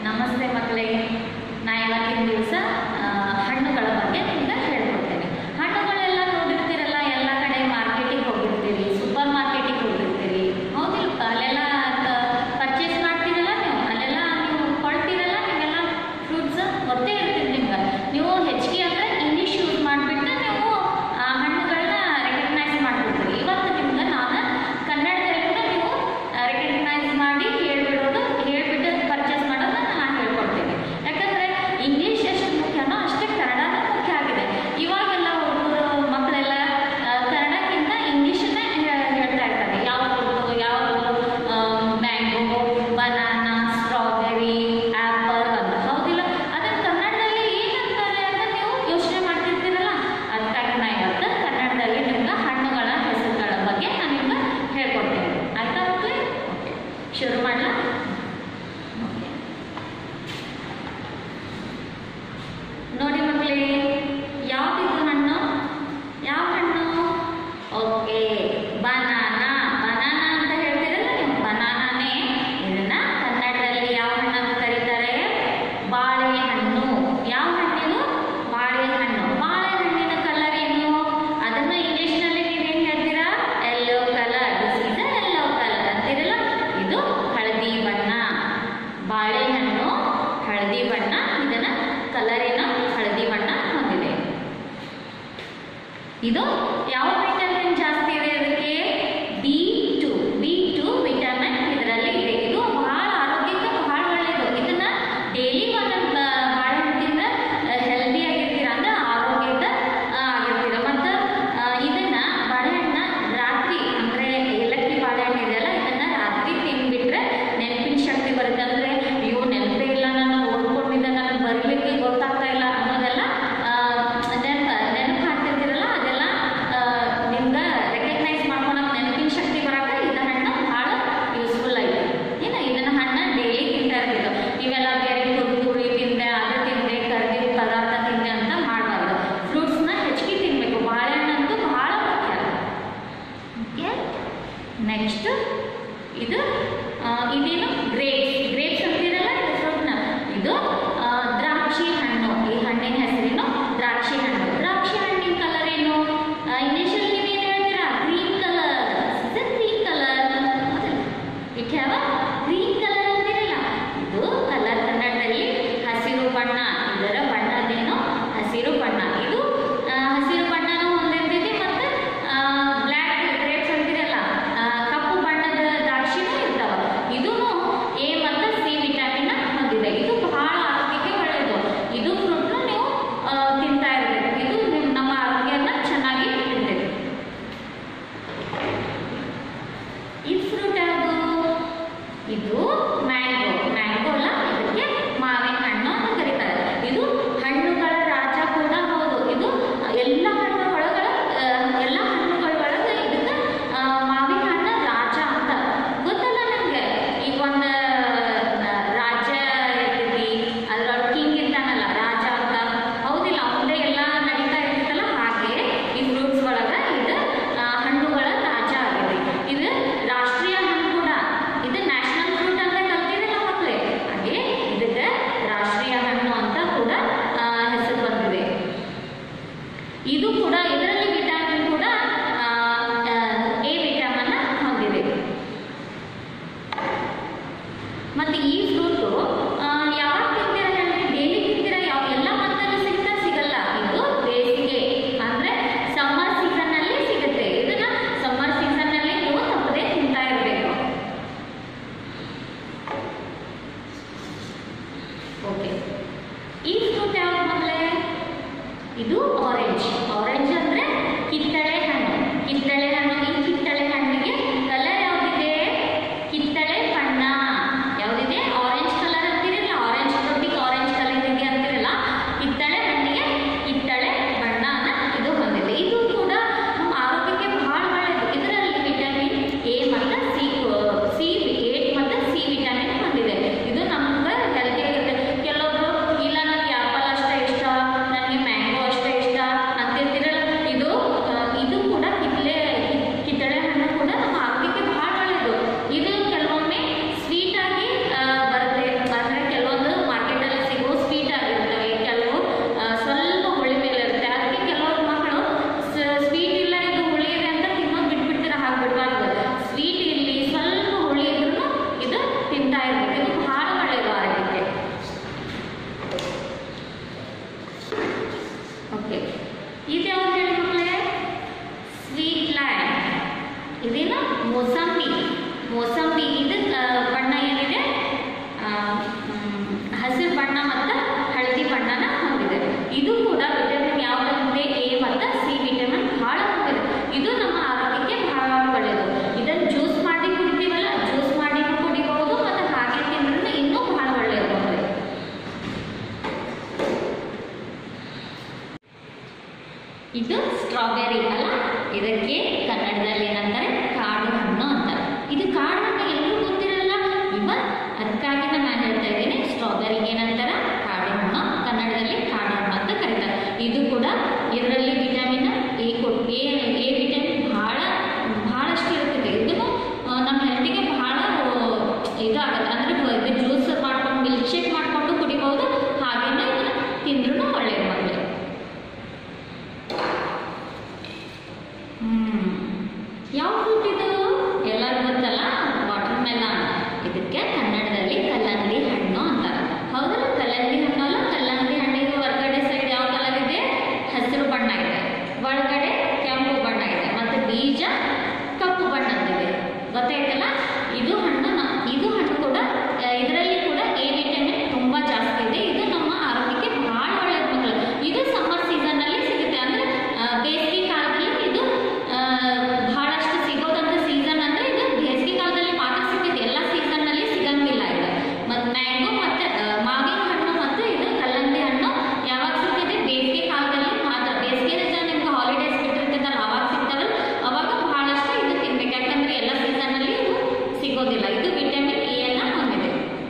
ನಮಸ್ತೆ ಮಕ್ಕಳೇ ನಾ ಇವತ್ತಿನ ದಿವಸ ಹಣ್ಣುಗಳ ಬಗ್ಗೆ ನಿಮ್ಗೆ ಹೇಳ್ಕೊಡ್ತೇನೆ ಹಣ್ಣುಗಳೆಲ್ಲ ನೋಡಿರ್ತೀರಲ್ಲ ಎಲ್ಲ ಕಡೆ ಮಾರ್ಕೆಟಿಗೆ ಹೋಗಿರ್ತೀರಿ ಸೂಪರ್ ಮಾರ್ಕೆಟಿಗೆ ಹೋಗಿರ್ತೀರಿ ಹೌದಿಲ್ಪ ಅಲ್ಲೆಲ್ಲ ಪರ್ಚೇಸ್ ಮಾಡ್ತೀರಲ್ಲ ನೀವು ಅಲ್ಲೆಲ್ಲ ನೀವು ಕೊಳ್ತೀರಲ್ಲ ನೀವೆಲ್ಲ ಫ್ರೂಟ್ಸ್ ಗೊತ್ತೇ ಇರ್ತೀರಿ ನಿಮ್ಗೆ ನೀವು ಹೆಚ್ಚಿಗೆ ಅಂದರೆ ಇಂಗ್ಲೀಷ್ ಯೂಸ್ ಮಾಡಿಬಿಟ್ಟು ನೀವು ಆ ಹಣ್ಣುಗಳನ್ನ ರೆಕಗ್ನೈಸ್ ಮಾಡ್ಬಿಡ್ತೀರಿ ಇವತ್ತು ನಿಮ್ಗೆ ನಾನು ಕನ್ನಡದಲ್ಲಿ ಕೂಡ ನೀವು ರೆಕಗ್ನೈಸ್ ಮಾಡಿ ಹೇಳ್ಬಿಡೋದು ಹೇಳ್ಬಿಟ್ಟು ಪರ್ಚೇಸ್ ಮಾಡೋದನ್ನ ನಾನು ಹೇಳ್ಕೊಡ್ತೀನಿ ಯಾಕಂದರೆ ಇಂಗ್ಲೀಷ್ ಎಷ್ಟು ಮುಖ್ಯನೋ ಅಷ್ಟೇ ಕನ್ನಡನೂ ಮುಖ್ಯ ಆಗಿದೆ ಇವಾಗೆಲ್ಲ ಹುಡುಗರು ಮಕ್ಕಳೆಲ್ಲ ಆ, ಕನ್ನಡಕ್ಕಿಂತ ಇಂಗ್ಲೀಷನ್ನೇ ಹೇಳ್ತಾ ಇರ್ತಾರೆ ಯಾವ ಫ್ರೂಟು ಯಾವುದು ಮ್ಯಾಂಗೋ ಬನಾನಾ ಸ್ಟ್ರಾಬೆರಿ ಆ್ಯಪಲ್ ಅಂತ ಹೌದಿಲ್ಲ ಅದನ್ನು ಕನ್ನಡದಲ್ಲಿ ಏನಂತಾರೆ ಅಂತ ನೀವು ಯೋಚನೆ ಮಾಡ್ತಿರ್ತೀರಲ್ಲ ಅದಕ್ಕಾಗಿ ನಾ ಇವತ್ತು ಕನ್ನಡದಲ್ಲಿ ನಿಮ್ಗೆ ಹಣ್ಣುಗಳ ಹೆಸರುಗಳ ಬಗ್ಗೆ ನಾನು ನಿಮ್ಗೆ ಹೇಳ್ಕೊಡ್ತೀನಿ ಆಯ್ತಾ ಮಕ್ಕಳೇ ಓಕೆ ಶುರು ಮಾಡಲಾ ಓಕೆ ನೋಡಿ ಮಕ್ಕಳೇ ಯಾವ್ದಿದು ಹಣ್ಣು ಯಾವ ಹಣ್ಣು ಓಕೆ ಬನಾನಾ ಬನಾನಾ ಅಂತ ಹೇಳ್ತೀರಲ್ಲ ನೀವು ಬನಾನಾನೇ ಇದನ್ನ ಕನ್ನಡದಲ್ಲಿ ಯಾವ ಹಣ್ಣನ್ನು ಕರೀತಾರೆ ಬಾಳೆಹಣ್ಣು ಯಾವ ಹಣ್ಣಿದು ಬಾಳೆಹಣ್ಣು ಬಾಳೆಹಣ್ಣಿನ ಕಲರ್ ಏನು ಅದನ್ನು ಇಂಗ್ಲಿಷ್ನಲ್ಲಿ ನೀವೇನು ಹೇಳ್ತೀರಾ yellow colour this is yellow colour ಅಂತೀರಲ್ಲ ಇದು ಹಳದಿ ಬಣ್ಣ ಬಾಳೆಹಣ್ಣು ಹಳದಿ ಬಣ್ಣ ಇದನ್ನ ಕಲರಿನ ಹಳದಿ ಬಣ್ಣ ಹೊಂದಿದೆ ಇದು ಯಾವ ವಿಟಮಿನ್ ಜಾಸ್ತಿ ಇದೆ ಅದಕ್ಕೆ B two B two vitamin ಇದರಲ್ಲಿ ಇದೆ ಇದು ಬಹಳ ಆರೋಗ್ಯಕ್ಕೆ ಬಹಳ ಒಳ್ಳೆಯದು ಇದನ್ನ ಡೈಲಿ ಒಂದೊಂದು ಬಾಳೆಹಣ್ಣು ತಿಂದ್ರೆ ಹೆಲ್ದಿ ಆಗಿರ್ತೀರ ಅಂದ್ರೆ ಆರೋಗ್ಯದ ಆ, ಆಗಿರ್ತೀರ ಮತ್ತು ಇದನ್ನ ಬಾಳೆಹಣ್ಣ ರಾತ್ರಿ ಅಂದ್ರೆ ಏಲಕ್ಕಿ ಬಾಳೆಹಣ್ಣು ಇದೆಯಲ್ಲ ಇದನ್ನ ರಾತ್ರಿ ತಿಂದ್ಬಿಟ್ರೆ ನೆನಪಿನ ಶಕ್ತಿ ಬರುತ್ತೆ ಅಂದ್ರೆ ಅಯ್ಯೋ ನೆನಪೇ ಇಲ್ಲ ನಾನು ಓದ್ಕೊಂಡಿದ್ದೆ ನನಗೆ ಬರಲಿಕ್ಕೆ ಗೊತ್ತಾಗ್ತಾ ಇಲ್ಲ ಅನ್ನೋದೆಲ್ಲ ನೆನಪು ನೆನಪು ಹಾಕ್ತಿರ್ತೀರಲ್ಲ ಅದೆಲ್ಲ ನಿಮ್ಗೆ ರೆಕಗ್ನೈಸ್ ಮಾಡ್ಕೊಳಕ್ಕೆ ನೆನಪಿನ ಶಕ್ತಿ ಬರಕ್ಕೆ ಇದು ಹಣ್ಣು ಭಾಳ ಯೂಸ್ಫುಲ್ ಆಗಿದೆ ಏನು ಇದನ್ನ ಹಣ್ಣ ಡೈಲಿ ತಿಂತಾ ಇರ್ತಿದ್ದು ಇವೆಲ್ಲ ಬೇರೆ ಕುರ್ಕುರಿ ತಿಂದೆ ಅದು ತಿಂದೆ ಕರ್ದಿದ್ದ ಪದಾರ್ಥ ತಿಂದೆ ಅಂತ ಮಾಡಬಾರ್ದು ಫ್ರೂಟ್ಸ್ನ ಹೆಚ್ಚಿಗೆ ತಿನ್ನಬೇಕು ಬಾಳೆಹಣ್ಣಂತೂ ಭಾಳ ಮುಖ್ಯ ಓಕೆ ನೆಕ್ಸ್ಟ್ ಇದು ಆ, ಇದೇನು ಗ್ರೇಪ್ಸ್ ಗ್ರೇಪ್ಸ್ ಅಂತೀರಲ್ಲ ಇದು ಫ್ರೂಟ್ನ ಇದು ಆ, ದ್ರಾಕ್ಷಿ ಹಣ್ಣು ಈ ಹಣ್ಣಿನ ಹೆಸರೇನು ದ್ರಾಕ್ಷಿ ಹಣ್ಣು ದ್ರಾಕ್ಷಿ ಹಣ್ಣಿನ ಕಲರ್ ಏನು ಇಂಗ್ಲೀಷಲ್ಲಿ ನೀವೇನು ಹೇಳ್ತೀರಾ ಗ್ರೀನ್ ಕಲರ್ ಗ್ರೀನ್ ಕಲರ್ ವಿಖ್ಯಾವ ಗ್ರೀನ್ ಕಲರ್ ಅಂತೀರಲ್ಲ ಇದು ಕಲರ್ ಕನ್ನಡದಲ್ಲಿ ಹಸಿರು ಬಣ್ಣ ಇದರ ಬಣ್ಣದೇನು ಹಸಿರು ಬಣ್ಣ ಇದು ಆ, ಹಸಿರು ಬಣ್ಣನೂ ಹೊಂದಿರ್ತೈತಿ ಮತ್ತು ಬ್ಲ್ಯಾಕ್ ಗ್ರೇಪ್ಸ್ ಅಂತೀರಲ್ಲ ಆ, ಕಪ್ಪು ಬಣ್ಣದ ದ್ರಾಕ್ಷಿನೂ ಇರ್ತಾವ ಇದೂ ಎ ಮತ್ತು ಸಿ ವಿಟಮಿನ್ ಹೊಂದಿದೆ ಇದು ಬಹಳ ಆರೋಗ್ಯಕ್ಕೆ ಒಳ್ಳೆಯದು ಇದು ಫ್ರೂಟ್ನು ನೀವು ಆ, ತಿಂತಾ ಇರಬೇಕು ಇದು ನಿಮ್ ನಮ್ಮ ಆರೋಗ್ಯನ ಚೆನ್ನಾಗಿ ಇಡ್ತೈತಿ ಈ ಫ್ರೂಟ್ ಯಾವುದು ಇದು ಮ್ಯಾಂಗೋ ಮ್ಯಾಂಗೋ ಅಲ್ಲ ಇದಕ್ಕೆ ಮಾವಿನ ಹಣ್ಣು ಅಂತ ಕರೀತಾರೆ ಇದು ಹಣ್ಣುಗಳ ರಾಜ ಕೂಡ ಹೌದು ಇದು ಎಲ್ಲ ಹಣ್ಣುಗಳೊಳಗ ಆ, ಎಲ್ಲ ಹಣ್ಣುಗಳೊಳಗೆ ಇದಕ್ಕೆ ಆ, ಮಾವಿನ ಹಣ್ಣು ರಾಜ ಅಂತ ಗೊತ್ತಲ್ಲ ನಿಮಗೆ ಈಗ ಒಂದು ಆ, ರಾಜ್ಯ ಇರ್ತೈತಿ ಅದ್ರೊಳಗೆ ಕಿಂಗ್ ಇರ್ತಾನಲ್ಲ ರಾಜ ಅಂತ ಹೌದಿಲ್ಲ ಮುಂದೆ ಎಲ್ಲ ನಡೀತಾ ಇರ್ತೈತಲ್ಲ ಹಾಗೆ ಈ ಫ್ರೂಟ್ಸ್ ಒಳಗೆ ಇದು ಆ, ಹಣ್ಣುಗಳ ರಾಜ ಆಗಿದೆ ಇದು ರಾಷ್ಟ್ರೀಯ ಹಣ್ಣು ಕೂಡ ಇದು ನ್ಯಾಷನಲ್ ಫ್ರೂಟ್ ಅಂತ ಕಲ್ತಿರಲ್ಲ ಮಕ್ಕಳೇ ಹಾಗೆ ಇದಕ್ಕೆ ರಾಷ್ಟ್ರೀಯ ಹಣ್ಣು ಅಂತ ಕೂಡ ಆ, ಹೆಸರು ಬಂದಿದೆ ಇದು ಕೂಡ ಇದರಲ್ಲಿ ವಿಟಮಿನ್ ಕೂಡ ಎ ವಿಟಮಿನ್ ಹೊಂದಿದೆ ಮತ್ತೆ ಈ ಫ್ರೂಟು ಯಾವಾಗ ತಿಂತೀರ ಹೇಳಿ ಡೈಲಿ ತಿಂತೀರ ಯಾವ ಎಲ್ಲ ಮಂತಲ್ಲೂ ಸಿಗ್ತಾ ಸಿಗಲ್ಲ ಇದು ಬೇಸಿಗೆ ಅಂದ್ರೆ ಸಮ್ಮರ್ ಸೀಸನ್ ಅಲ್ಲಿ ಸಿಗುತ್ತೆ ಇದನ್ನ ಸಮ್ಮರ್ ಸೀಸನ್ ಅಲ್ಲಿ ನೀವು ತಪ್ಪದೆ ತಿಂತಾ ಇರಬೇಕು ಓಕೆ ಈ ಫ್ರೂಟ್ ಯಾವ್ದು ಮಕ್ಕಳೇ ಇದು ಆರೆಂಜ್ ಆರೆಂಜ್ ಅಂದ್ರೆ ಕಿತ್ತಳೆ ಹಣ್ಣು ಕಿತ್ತಳೆ ಹಣ್ಣು ಈ ಕಿತ್ತಳೆ ಹಣ್ಣಿಗೆ ಕಲರ್ ಯಾವ್ದಿದೆ ಕಿತ್ತಳೆ ಬಣ್ಣ ಯಾವ್ದಿದೆ ಆರೆಂಜ್ ಕಲರ್ ಅಂತಿರಲ್ಲ ಆರೆಂಜ್ ಫ್ರೂಟಿಗೆ ಆರೆಂಜ್ ಕಲರ್ ಇದೆ ಅಂತಿರಲ್ಲ ಕಿತ್ತಳೆ ಹಣ್ಣಿಗೆ ಕಿತ್ತಳೆ ಬಣ್ಣನ ಇದು ಹೊಂದಿದೆ ಇದು ಕೂಡ ನಮ್ಮ ಆರೋಗ್ಯಕ್ಕೆ ಬಹಳ ಒಳ್ಳೆಯದು ಇದರಲ್ಲಿ ವಿಟಮಿನ್ ಎ ಮತ್ತು ಸಿ ಸಿ ಏಟ್ ಮತ್ತು ಸಿ ವಿಟಮಿನ್ ಹೊಂದಿದೆ ಇದು ನಮ್ಗೆ ಹೆಲ್ತಿ ಇರುತ್ತೆ ಕೆಲವೊಬ್ರು ಇಲ್ಲ ನನಗೆ ಆ್ಯಪಲ್ ಅಷ್ಟೇ ಇಷ್ಟ ನನಗೆ ಮ್ಯಾಂಗೋ ಅಷ್ಟೇ ಇಷ್ಟ ಅಂತಿರ್ತಿರಲ್ಲ ಇದು ಆ, ಇದು ಕೂಡ ಕಿತ್ತಳೆ ಇದು ಸ್ಟ್ರಾಬೆರಿ ಅಲ್ಲ ಇದಕ್ಕೆ ಕನ್ನಡದಲ್ಲಿ ಏನಂತಾರೆ ಕಾಡು ಹಣ್ಣು ಅಂತಾರೆ ಇದು ಕಾಡು ಹಣ್ಣು ಎಲ್ಲರೂ ಗೊತ್ತಿರಲ್ಲ ಇವನ್ ಅದಕ್ಕಾಗಿ ನಾನು ಹೇಳ್ತಾ ಇದ್ದೀನಿ ಸ್ಟ್ರಾಬೆರಿಗೆ ಏನಂತಾರೆ ಕಾಡು ಹಣ್ಣು ಕನ್ನಡದಲ್ಲಿ ಕಾಡು ಹಣ್ಣು ಅಂತ ಕರೀತಾರೆ ಇದು ಕೂಡ ಇದರಲ್ಲಿ ವಿಟಮಿನ್ ಎ ಕೊಟ್ಟು ಎ ಎ ವಿಟಮಿನ್ ಬಹಳ ಬಹಳಷ್ಟು ಇರ್ತದೆ ಇದನ್ನು ಆ, ನಮ್ಮ ಹೆಲ್ತಿಗೆ ಬಹಳ ಇದಾಗುತ್ತೆ ಅಂದರೆ ಇದು ಜ್ಯೂಸ್ ಮಾಡ್ಕೊಂಡು ಮಿಲ್ಕ್ ಶೇಕ್ ಮಾಡಿಕೊಂಡು ಕುಡಿಬೋದು ಹಾಗೇನೆ ಇದನ್ನು ತಿಂದ್ರೂ ಒಳ್ಳೆಯದು ಮಕ್ಕಳು ಹ್ಮ್. ಯಾವ ಫ್ರೂಟ್ ಇದು ಎಲ್ಲರೂ ಗೊತ್ತಲ್ಲ ವಾಟರ್ ಮೆಲನ್ ಇದಕ್ಕೆ ಕನ್ನಡದಲ್ಲಿ ಕಲ್ಲಂಗಡಿ ಹಣ್ಣು ಅಂತಾರೆ ಹೌದಲ್ಲ ಕಲ್ಲಂಗಡಿ ಹಣ್ಣು ಅಲ್ಲ ಕಲ್ಲಂಗಡಿ ಹಣ್ಣಿಗೆ ಹೊರಗಡೆ ಸೈಡ್ ಯಾವ ಕಲರ್ ಇದೆ ಹಸಿರು ಬಣ್ಣ ಇದೆ ಒಳಗಡೆ ಕೆಂಪು ಬಣ್ಣ ಇದೆ ಮತ್ತು ಬೀಜ ಕಪ್ಪು ಬಣ್ಣದಿದೆ ಗೊತ್ತಾಯ್ತಲ್ಲ ಇದು ಹಣ್ಣು ನ- ಇದು ಹಣ್ಣು ಕೂಡ ಇದರಲ್ಲಿ ಕೂಡ ಎ ವಿಟಮಿನ್ ತುಂಬ ಜಾಸ್ತಿ ಇದೆ ಇದು ನಮ್ಮ ಆರೋಗ್ಯಕ್ಕೆ ಬಹಳ ಒಳ್ಳೆಯದು ಮಕ್ಕಳು ಇದು ಸಮ್ಮರ್ ಸೀಸನ್ನಲ್ಲಿ ಸಿಗುತ್ತೆ ಅಂದರೆ ಬೇಸಿಗೆ ಕಾಲದಲ್ಲಿ ಇದು ಆ, ಬಹಳಷ್ಟು ಸಿಗೋದಂತ ಸೀಸನ್ ಅಂದರೆ ಇದು ಬೇಸಿಗೆ ಕಾಲದಲ್ಲಿ ಮಾತ್ರ ಸಿಗುತ್ತೆ ಎಲ್ಲ ಸೀಸನ್ನಲ್ಲಿ ಸಿಗಂಗಿಲ್ಲ ಇದು ಮತ್ತು ಮ್ಯಾಂಗೋ ಮತ್ತು ಮಾವಿನ ಹಣ್ಣು ಮತ್ತು ಇದು ಕಲ್ಲಂಗಡಿ ಹಣ್ಣು ಯಾವಾಗ ಸಿಗ್ತದೆ ಬೇಸಿಗೆ ಕಾಲದಲ್ಲಿ ಮಾತ್ರ ಬೇಸಿಗೆ ರಜೆ ನಿಮ್ಗೆ ಹಾಲಿಡೇಸ್ ಬಿಟ್ಟಿರ್ತೈತಲ್ಲ ಅವಾಗ ಸಿಗ್ತಾವಲ್ಲ ಅವಾಗ ಬಹಳಷ್ಟು ಇದು ತಿನ್ಬೇಕು ಯಾಕಂದ್ರೆ ಎಲ್ಲ ಸೀಸನ್ನಲ್ಲಿ ಇದು ಸಿಗೋದಿಲ್ಲ ಇದು ವಿಟಮಿನ್ ಎ ಅನ್ನ ಹೊಂದಿದೆ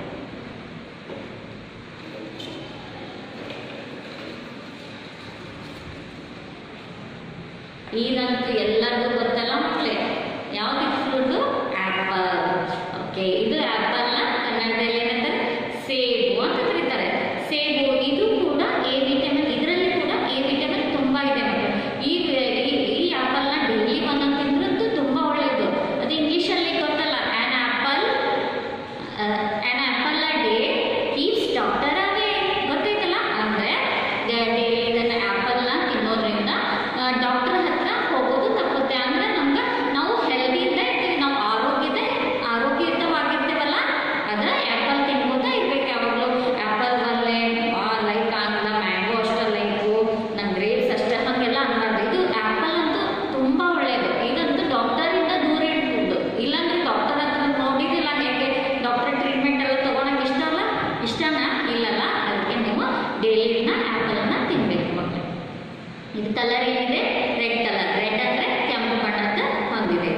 ಇದಂತೂ ಎಲ್ಲರಿಗೂ ಗೊತ್ತಲ್ಲ ಮಕ್ಕಳೇ ಯಾವ್ದು ಫ್ರೂಟು ಆ್ಯಪಲ್ ಓಕೆ ಇದು ಆ್ಯಪಲ್ನ ಕನ್ನಡದಲ್ಲಿ ಏನಂತಾರೆ ಸೇಬು ಅಂತ ಕರೀತಾರೆ ಸೇಬು ಇದು ಕೂಡ ಎ ವಿಟಮಿನ್ ಇದರಲ್ಲಿ ಕೂಡ ಎ ವಿಟಮಿನ್ ತುಂಬ ಇದೆ ಮಕ್ಕಳು ಈ ಈ- ಈ ಆ್ಯಪಲ್ನ ಡೈಲಿ ಒಂದೊಂದು ತಿಂದ್ರಂತೂ ತುಂಬ ಒಳ್ಳೆಯದು ಅದು ಇಂಗ್ಲೀಷಲ್ಲಿ ಗೊತ್ತಲ್ಲ an apple an apple a day keeps doctor away ಗೊತ್ತೈತಲ್ಲ ಅಂದರೆ ಡೈಲಿ ಇದನ್ನು ಆ್ಯಪಲ್ನ ತಿನ್ನೋದ್ರಿಂದ ಡಾಕ್ಟರ್ ಹತ್ರ ಹೋಗೋದು ತಪ್ಪುತ್ತೆ ಅಂದರೆ ನಮ್ಗೆ ನಾವು ಹೆಲ್ದಿಯಿಂದ ಇರ್ತೀವಿ ನಾವು ಆರೋಗ್ಯದ ಆರೋಗ್ಯಯುತವಾಗಿರ್ತೇವಲ್ಲ ಅದ ಆ್ಯಪಲ್ ತಿನ್ಬೋದಾ ಇರ್ಬೇಕು ಯಾವಾಗಲೂ ಆ್ಯಪಲ್ ಬರಲೆ ಲೈಕ್ ಆಗಲ್ಲ ಮ್ಯಾಂಗೋ ಅಷ್ಟೇ ಲೈಕು ನಂಗೆ ಗ್ರೇಪ್ಸ್ ಅಷ್ಟೇ ಹಾಗೆಲ್ಲ ಅನ್ಬಾರ್ದು ಇದು ಆ್ಯಪಲ್ ಅಂತೂ ತುಂಬ ಒಳ್ಳೆಯದು ಇದಂತೂ ಡಾಕ್ಟರಿಂದ ದೂರ ಇಡ್ಬೋದು ಇಲ್ಲಾಂದ್ರೆ ಡಾಕ್ಟರ್ ಹತ್ರ ನೋಡಿದಿಲ್ಲ ಹೇಗೆ ಡಾಕ್ಟರ್ ಟ್ರೀಟ್ಮೆಂಟ್ ಎಲ್ಲ ತೊಗೊಳಕ್ಕೆ ಇಷ್ಟ ಅಲ್ಲ ಇಷ್ಟನಾ ಇಲ್ಲಲ್ಲ ಅದಕ್ಕೆ ನೀವು ಡೈಲಿನ ಆ್ಯಪಲನ್ನು ತಿನ್ನಬೇಕು ಮಕ್ಕಳು ಇದು ಕಲರ್ ಏನಿದೆ ರೆಡ್ ಕಲರ್ ರೆಡ್ ಅಂದರೆ ಕೆಂಪು ಬಣ್ಣದ ಹೊಂದಿದೆ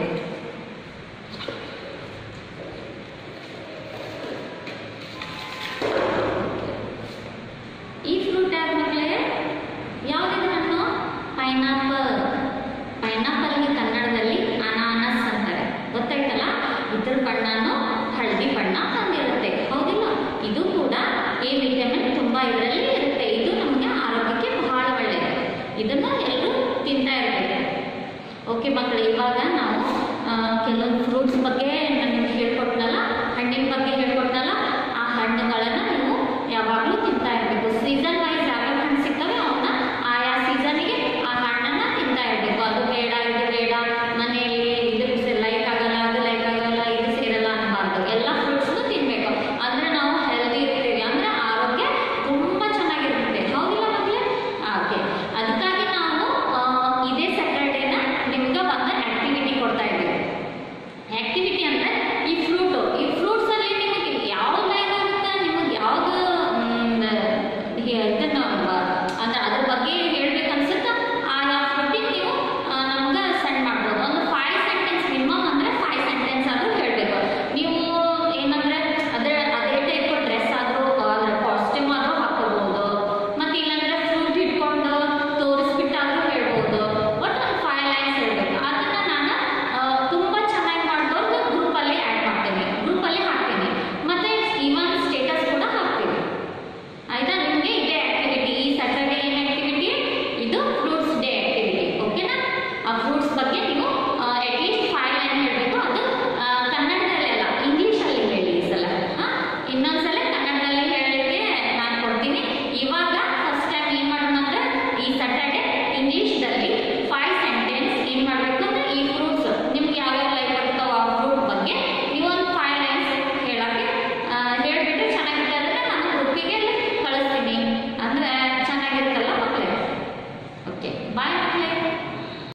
ಈ ಫ್ರೂಟ್ ಯಾವ್ದು ಮಕ್ಕಳೇ ಯಾವುದಿದೆ ಹಣ್ಣು ಪೈನಾಪಲ್ ಪೈನಾಪಲ್ಗೆ ಕನ್ನಡದಲ್ಲಿ ಅನಾನಸ್ ಅಂತಾರೆ ಗೊತ್ತಾಯ್ತಲ್ಲ ಇದ್ರ ಬಣ್ಣನೂ ಹಳದಿ ಬಣ್ಣ ಹೊಂದಿರುತ್ತೆ ಹೌದಿಲ್ಲ ಇದು ಕೂಡ ಎ ವಿಟಮಿನ್ ತುಂಬ ಇದರಲ್ಲಿ ಇರುತ್ತೆ ಇದು ನಮಗೆ ಆರೋಗ್ಯಕ್ಕೆ ಬಹಳ ಒಳ್ಳೆಯದು ಇದನ್ನು ಎಲ್ಲರೂ ತಿಂತಾ ಇರಬೇಕು ಓಕೆ ಮಕ್ಕಳು ಇವಾಗ ನಾವು ಆ, ಕೆಲವೊಂದು ಫ್ರೂಟ್ಸ್ ಬಗ್ಗೆ